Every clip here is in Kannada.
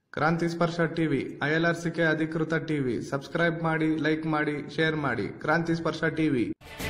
ಕ್ರಾಂತಿ ಸ್ಪರ್ಶ ಟಿವಿ ಐಎಲ್ಆರ್ಸಿಕೆ ಅಧಿಕೃತ ಟಿವಿ ಸಬ್ಸ್ಕ್ರೈಬ್ ಮಾಡಿ ಲೈಕ್ ಮಾಡಿ ಶೇರ್ ಮಾಡಿ ಕ್ರಾಂತಿ ಸ್ಪರ್ಶ ಟಿವಿ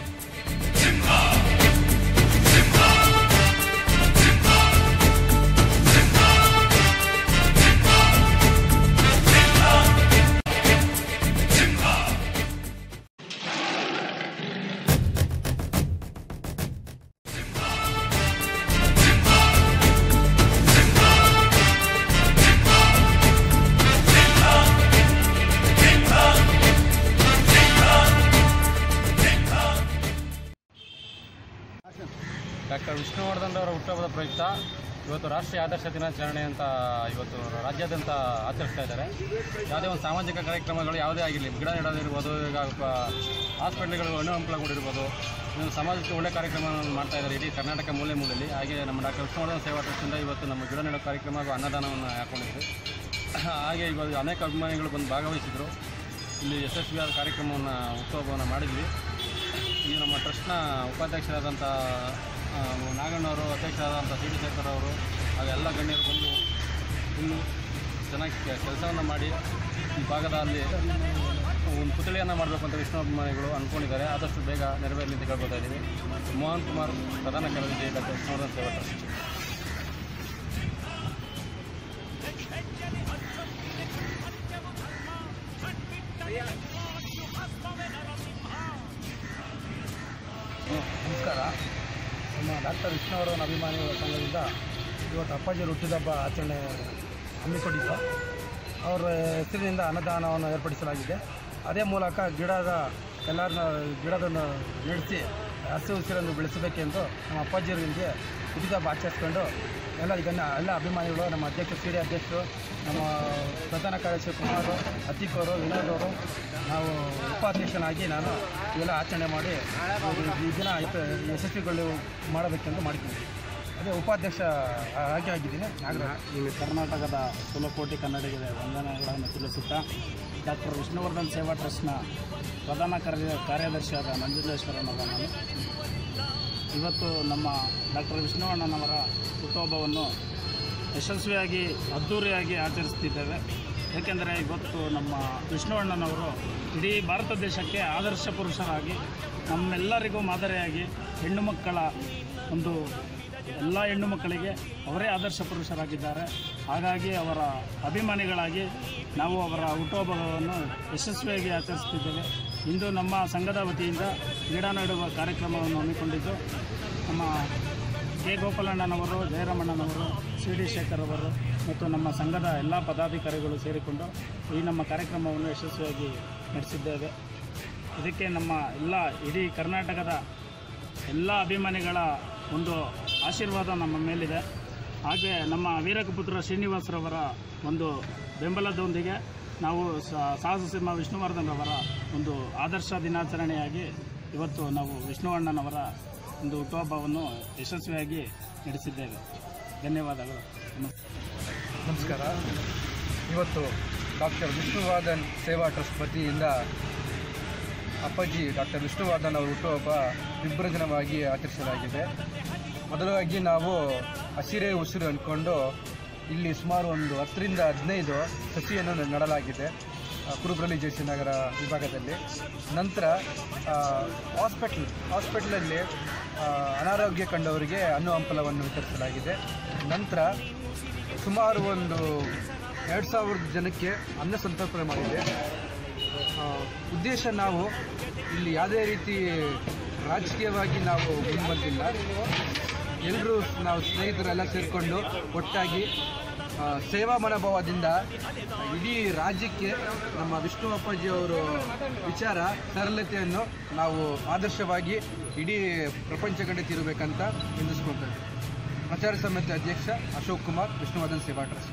ಡಾಕ್ಟರ್ ವಿಷ್ಣುವರ್ಧನ್ ಅವರ ಹುಟ್ಟುಹಬ್ಬದ ಪ್ರಯುಕ್ತ ಇವತ್ತು ರಾಷ್ಟ್ರೀಯ ಆದರ್ಶ ದಿನಾಚರಣೆ ಅಂತ ಇವತ್ತು ರಾಜ್ಯಾದ್ಯಂತ ಆಚರಿಸ್ತಾ ಇದ್ದಾರೆ ಯಾವುದೇ ಒಂದು ಸಾಮಾಜಿಕ ಕಾರ್ಯಕ್ರಮಗಳು ಯಾವುದೇ ಆಗಿರಲಿ ಗಿಡ ನೆಡೋದಿರ್ಬೋದು ಈಗ ಹಾಸ್ಪಿಟ್ಲ್ಗಳು ಹಣ್ಣು ಹಂಪಲಗಳಿರ್ಬೋದು ಇನ್ನು ಸಮಾಜಕ್ಕೆ ಒಳ್ಳೆ ಕಾರ್ಯಕ್ರಮವನ್ನು ಮಾಡ್ತಾ ಇದ್ದಾರೆ ಇಡೀ ಕರ್ನಾಟಕ ಮೂಲೆ ಮೂಲೆಯಲ್ಲಿ ಹಾಗೆ ನಮ್ಮ ಡಾಕ್ಟರ್ ವಿಷ್ಣುವರ್ಧನ್ ಸೇವಾ ಟ್ರಸ್ಟಿಂದ ಇವತ್ತು ನಮ್ಮ ಗಿಡ ನೆಡೋ ಕಾರ್ಯಕ್ರಮ ಹಾಗೂ ಅನ್ನದಾನವನ್ನು ಹಾಕೊಂಡಿದ್ವಿ ಹಾಗೆ ಇವಾಗ ಅನೇಕ ಅಭಿಮಾನಿಗಳು ಬಂದು ಭಾಗವಹಿಸಿದರು ಇಲ್ಲಿ ಯಶಸ್ವಿಯಾದ ಕಾರ್ಯಕ್ರಮವನ್ನು ಹುಟ್ಟುಹಬ್ಬವನ್ನು ಮಾಡಿದ್ವಿ ಈ ನಮ್ಮ ಟ್ರಸ್ಟ್ನ ಉಪಾಧ್ಯಕ್ಷರಾದಂಥ ಆ, ನಾಗಣ್ಣವರು ಅಧ್ಯಕ್ಷರಾದಂಥ ಸಿ ಡಿ ಶೇಖರ್ ಅವರು ಹಾಗೂ ಎಲ್ಲ ಗಣ್ಯರು ಬಂದು ಇನ್ನು ಚೆನ್ನಾಗಿ ಕೆಲಸವನ್ನು ಮಾಡಿ ಈ ಭಾಗದಲ್ಲಿ ಒಂದು ಪುತ್ಳಿಯನ್ನು ಮಾಡಬೇಕು ಅಂತ ವಿಷ್ಣು ಅಭಿಮಾನಿಗಳು ಅಂದ್ಕೊಂಡಿದ್ದಾರೆ ಆದಷ್ಟು ಬೇಗ ನೆರವೇರಲಿ ಅಂತ ಕೇಳ್ಕೊತಾ ಇದ್ದೀವಿ ಮೋಹನ್ ಕುಮಾರ್ ಪ್ರಧಾನ ಕಾರ್ಯದರ್ಶಿ ಡಾಕ್ಟರ್ ವಿಷ್ಣುವರ್ಧನ್ ಸೇವಾ ಟ್ರಸ್ಟ್ ನಮಸ್ಕಾರ ನಮ್ಮ ಡಾಕ್ಟರ್ ವಿಷ್ಣುವರ್ಧನ್ ಅಭಿಮಾನಿಗಳ ಸಂಘದಿಂದ ಇವತ್ತು ಅಪ್ಪಾಜಿ ಹುಟ್ಟಿದಬ್ಬ ಆಚರಣೆ ಹಮ್ಮಿಕೊಂಡಿದ್ದು ಅವರ ಹೆಸರಿನಿಂದ ಅನ್ನದಾನವನ್ನು ಏರ್ಪಡಿಸಲಾಗಿದೆ ಅದೇ ಮೂಲಕ ಗಿಡದ ಎಲ್ಲರನ್ನ ಗಿಡದನ್ನು ನೆಡೆಸಿ ಹಸಿರು ಉಸಿರನ್ನು ಬೆಳೆಸಬೇಕೆಂದು ನಮ್ಮ ಅಪ್ಪಾಜಿಯವರಿಗೆ ಹುಟ್ಟಿದಬ್ಬ ಆಚರಿಸ್ಕೊಂಡು ಎಲ್ಲ ಇದನ್ನು ಎಲ್ಲ ಅಭಿಮಾನಿಗಳು ನಮ್ಮ ಅಧ್ಯಕ್ಷ ಸಿ ಡಿ ಅಧ್ಯಕ್ಷರು ನಮ್ಮ ಪ್ರಧಾನ ಕಾರ್ಯದರ್ಶಿ ಕುಮಾರ್ ಅತೀಕ್ ಅವರು ವಿನೋದ್ ಅವರು ನಾವು ಉಪಾಧ್ಯಕ್ಷನಾಗಿ ನಾನು ಇವೆಲ್ಲ ಆಚರಣೆ ಮಾಡಿ ಈ- ಈ ದಿನ ಯಶ- ಯಶಸ್ವಿಗಳು ಮಾಡಬೇಕೆಂದು ಮಾಡಿದ್ದೀನಿ ಅದೇ ಉಪಾಧ್ಯಕ್ಷ ಆಗಿ ಆಗಿದ್ದೀನಿ ನಾಗರಾಜ್ ಇಲ್ಲಿ ಕರ್ನಾಟಕದ ಕುಲಕೋಟಿ ಕನ್ನಡಿಗರ ವಂದನೆಗಳನ್ನು ತಿಳಿಸುತ್ತಾ ಡಾಕ್ಟರ್ ವಿಷ್ಣುವರ್ಧನ್ ಸೇವಾ ಟ್ರಸ್ಟ್ನ ಪ್ರಧಾನ ಕಾರ್ಯ ಕಾರ್ಯದರ್ಶಿಯಾದ ನಂಜುಂಡೇಶ್ವರನಲ್ಲ ನಾನು ಇವತ್ತು ನಮ್ಮ ಡಾಕ್ಟರ್ ವಿಷ್ಣುವಣ್ಣನವರ ಹುಟ್ಟುಹಬ್ಬವನ್ನು ಯಶಸ್ವಿಯಾಗಿ ಅದ್ಧೂರಿಯಾಗಿ ಆಚರಿಸ್ತಿದ್ದೇವೆ ಏಕೆಂದರೆ ಇವತ್ತು ನಮ್ಮ ವಿಷ್ಣುವಣ್ಣನವರು ಇಡೀ ಭಾರತ ದೇಶಕ್ಕೆ ಆದರ್ಶ ಪುರುಷರಾಗಿ ನಮ್ಮೆಲ್ಲರಿಗೂ ಮಾದರಿಯಾಗಿ ಹೆಣ್ಣು ಮಕ್ಕಳ ಒಂದು ಎಲ್ಲ ಹೆಣ್ಣು ಮಕ್ಕಳಿಗೆ ಅವರೇ ಆದರ್ಶ ಪುರುಷರಾಗಿದ್ದಾರೆ ಹಾಗಾಗಿ ಅವರ ಅಭಿಮಾನಿಗಳಾಗಿ ನಾವು ಅವರ ಹುಟ್ಟುಹಬ್ಬವನ್ನು ಯಶಸ್ವಿಯಾಗಿ ಆಚರಿಸುತ್ತಿದ್ದೇವೆ ಇಂದು ನಮ್ಮ ಸಂಘದ ವತಿಯಿಂದ ಗಿಡ ನೆಡುವ ಕಾರ್ಯಕ್ರಮವನ್ನು ಹಮ್ಮಿಕೊಂಡಿದ್ದು ನಮ್ಮ ಕೆ ಗೋಪಾಲಣ್ಣನವರು ಜಯರಾಮಣ್ಣನವರು ಸಿ ಡಿ ಶೇಖರ್ ಅವರು ಮತ್ತು ನಮ್ಮ ಸಂಘದ ಎಲ್ಲ ಪದಾಧಿಕಾರಿಗಳು ಸೇರಿಕೊಂಡು ಈ ನಮ್ಮ ಕಾರ್ಯಕ್ರಮವನ್ನು ಯಶಸ್ವಿಯಾಗಿ ನಡೆಸಿದ್ದೇವೆ ಇದಕ್ಕೆ ನಮ್ಮ ಎಲ್ಲ ಇಡೀ ಕರ್ನಾಟಕದ ಎಲ್ಲ ಅಭಿಮಾನಿಗಳ ಒಂದು ಆಶೀರ್ವಾದ ನಮ್ಮ ಮೇಲಿದೆ ಹಾಗೆ ನಮ್ಮ ವೀರಕಪುತ್ರ ಶ್ರೀನಿವಾಸರವರ ಒಂದು ಬೆಂಬಲದೊಂದಿಗೆ ನಾವು ಸ- ಸಾಹಸ ಸಿಂಹ ವಿಷ್ಣುವರ್ಧನ್ ಅವರ ಒಂದು ಆದರ್ಶ ದಿನಾಚರಣೆಯಾಗಿ ಇವತ್ತು ನಾವು ವಿಷ್ಣುವಣ್ಣನವರ ಒಂದು ಹುಟ್ಟುಹಬ್ಬವನ್ನು ಯಶಸ್ವಿಯಾಗಿ ನಡೆಸಿದ್ದೇವೆ ಧನ್ಯವಾದಗಳು ನಮಸ್ತೆ ನಮಸ್ಕಾರ ಇವತ್ತು ಡಾಕ್ಟರ್ ವಿಷ್ಣುವರ್ಧನ್ ಸೇವಾ ಟ್ರಸ್ಟ್ ವತಿಯಿಂದ ಅಪ್ಪಾಜಿ ಡಾಕ್ಟರ್ ವಿಷ್ಣುವರ್ಧನ್ ಅವರ ಹುಟ್ಟುಹಬ್ಬ ವಿಭ್ರಜನವಾಗಿ ಆಚರಿಸಲಾಗಿದೆ ಮೊದಲಾಗಿ ನಾವು ಹಸಿರೇ ಉಸಿರು ಅಂದ್ಕೊಂಡು ಇಲ್ಲಿ ಸುಮಾರು ಒಂದು ಹತ್ತರಿಂದ ಹದಿನೈದು ಸಸಿಯನ್ನು ನೆಡಲಾಗಿದೆ ಆ, ಕುರುಬ್ರಳ್ಳಿ ಜೆ.ಸಿ. ನಗರ ವಿಭಾಗದಲ್ಲಿ ನಂತರ ಹಾಸ್ಪಿಟ್ಲ್ ಹಾಸ್ಪಿಟ್ಲಲ್ಲಿ ಆ, ಅನಾರೋಗ್ಯ ಕಂಡವರಿಗೆ ಹಣ್ಣು ಹಂಪಲವನ್ನು ವಿತರಿಸಲಾಗಿದೆ ನಂತರ ಸುಮಾರು ಒಂದು ಎರಡು ಸಾವಿರದ ಜನಕ್ಕೆ ಅನ್ನ ಸಂತರ್ಪಣೆ ಮಾಡಿದೆ ಆ, ಉದ್ದೇಶ ನಾವು ಇಲ್ಲಿ ಯಾವುದೇ ರೀತಿ ರಾಜಕೀಯವಾಗಿ ನಾವು ಮುಂದೆ ಬಂದಿಲ್ಲ ಎಲ್ಲರೂ ನಾವು ಸ್ನೇಹಿತರೆಲ್ಲ ಸೇರಿಕೊಂಡು ಒಟ್ಟಾಗಿ ಆ, ಸೇವಾ ಮನೋಭಾವದಿಂದ ಇಡೀ ರಾಜ್ಯಕ್ಕೆ ನಮ್ಮ ವಿಷ್ಣು ಅಪ್ಪಾಜಿ ಅವರು ವಿಚಾರ ಸರಳತೆಯನ್ನು ನಾವು ಆದರ್ಶವಾಗಿ ಇಡೀ ಪ್ರಪಂಚ ಕಂಡೆ ತೀರಬೇಕಂತ ವಿಂದಿಸ್ಕೊಳ್ತೇವೆ ಪ್ರಚಾರ ಸಮಿತಿ ಅಧ್ಯಕ್ಷ ಅಶೋಕ್ ಕುಮಾರ್ ವಿಷ್ಣುವರ್ಧನ್ ಸೇವಾ ಟ್ರಸ್ಟ್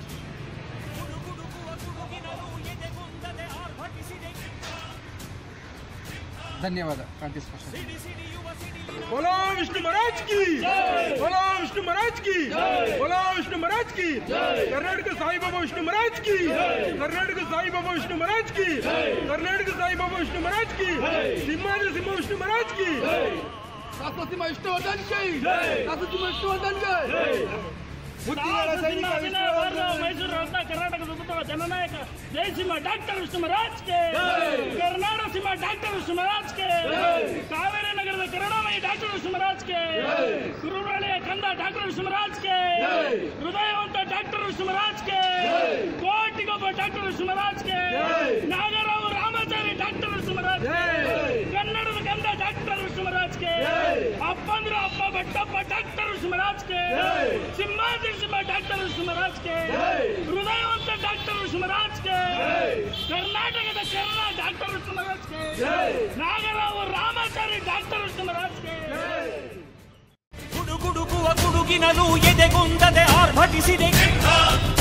ಧನ್ಯವಾದ ಕ್ರಾಂತಿ ಸ್ಪರ್ಶ बोलो विष्णु महाराज की बोलो विष्णु महाराज की बोलो विष्णु महाराज की कर्नाटक साई बाबा विष्णु महाराज की कर्नाटक साई बाबा विष्णु महाराज की कर्नाटक साई बाबा विष्णु महाराज की सिंहाद्री सिंह विष्णु महाराज की ಶಾಶ್ವತಿ ವಿಷ್ಣುವರ್ಧನ್ ಕೈ ಶಾಶ್ವತಿ ವಿಷ್ಣುವರ್ಧನ್ ಕೈ ಮುತ್ತಿನ ಸೈನಿಕ ವಿಷ್ಣುವರ್ಧನ್ ಮೈಸೂರು ರತ್ನ ಕರ್ನಾಟಕ ಸುತ್ತಮುತ್ತ ಜನನಾಯಕ ಜಯಸಿಂಹ ಡಾಕ್ಟರ್ ವಿಷ್ಣು ಮಹಾರಾಜ್ಗೆ ಕರ್ನಾಟಕ ಸಿಂಹ ಡಾಕ್ಟರ್ ವಿಷ್ಣು ಮಹಾರಾಜ್ಗೆ ಕಾವೇರಿ ನಗರದ ಕರುಣಾಮಯಿ ಡಾಕ್ಟರ್ ವಿಷ್ಣು ಮಹಾರಾಜ್ಗೆ ಕುರುರಳಿಯ ಕಂದ ಡಾಕ್ಟರ್ ವಿಷ್ಣು ಮಹಾರಾಜ್ಗೆ ಹೃದಯವಂತ ಡಾಕ್ಟರ್ ವಿಷ್ಣು ಮಹಾರಾಜ್ಗೆ ಕೋಟಿಗೊಬ್ಬ ಡಾಕ್ಟರ್ ವಿಷ್ಣು ಮಹಾರಾಜ್ಗೆ ನಾಗರಾವ್ ರಾಮಾಚಾರಿ ಡಾಕ್ಟರ್ ವಿಷ್ಣು ಮಹಾರಾಜ್ಗೆ ಕನ್ನಡದ ಕಂದ ಡಾಕ್ಟರ್ ವಿಷ್ಣು ಮಹಾರಾಜ್ಗೆ ಅಪ್ಪಂದ್ರ ಅಪ್ಪ ಬಟ್ಟಪ್ಪ ಡಾಕ್ಟರ್ ವಿಷ್ಣು ಮಹಾರಾಜ್ಗೆ ಸಿಂಹಾದ್ರಿ ಸಿಂಹ ಡಾಕ್ಟರ್ ವಿಷ್ಣು ಮಹಾರಾಜ್ಗೆ ಹೃದಯವಂತ ಡಾಕ್ಟರ್ ವಿಷ್ಣು ಮಹಾರಾಜ್ಗೆ ಕರ್ನಾಟಕದ ಕರ್ಣ ಡಾಕ್ಟರ್ ವಿಷ್ಣು ಮಹಾರಾಜ್ಗೆ ನಾಗರಾವ್ ರಾಮಾಚಾರಿ ಡಾಕ್ಟರ್ ವಿಷ್ಣು ಮಹಾರಾಜ್ಗೆ ಗುಡುಗುಡುಗುವ ಗುಡುಗಿನಲು ಎದೆಗುಂದದೆ ಆರ್ಭಟಿಸಿದೆ